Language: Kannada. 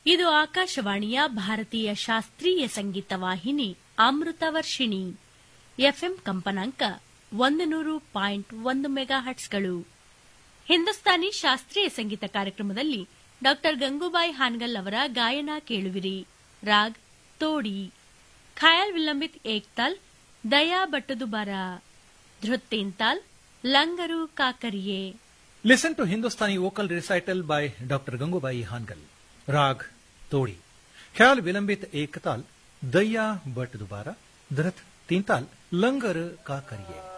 ಇದು ಆಕಾಶವಾಣಿಯ ಭಾರತೀಯ ಶಾಸ್ತ್ರೀಯ ಸಂಗೀತ ವಾಹಿನಿ ಅಮೃತ ವರ್ಷಿಣಿ ಎಫ್ಎಂ ಕಂಪನಾಂಕ ಒಂದು ನೂರು ಪಾಯಿಂಟ್ ಒಂದು ಮೆಗಾ ಹಟ್ಸ್ಗಳು ಹಿಂದೂಸ್ತಾನಿ ಶಾಸ್ತ್ರೀಯ ಸಂಗೀತ ಕಾರ್ಯಕ್ರಮದಲ್ಲಿ ಡಾಕ್ಟರ್ ಗಂಗೂಬಾಯಿ ಹಾನ್ಗಲ್ ಅವರ ಗಾಯನ ಕೇಳುವಿರಿ ರಾಗ್ ತೋಡಿ ಖಯಾಲ್ ವಿಲಂಬಿತ್ ಏಕ್ತಾಲ್ ದಯಾ ಬಟ್ಟದುಬಾರ ಧೃತ್ತೇಂತಾಲ್ ಲಂಗರು ಕಾಕರಿಯೇ Listen to Hindustani vocal recital by Dr. Gangubai Hangal. Rag Todi. Khyal Vilambit Ektal, Daya Bhat Dubara, Dhrat Tintal, Langar Ka Kariye.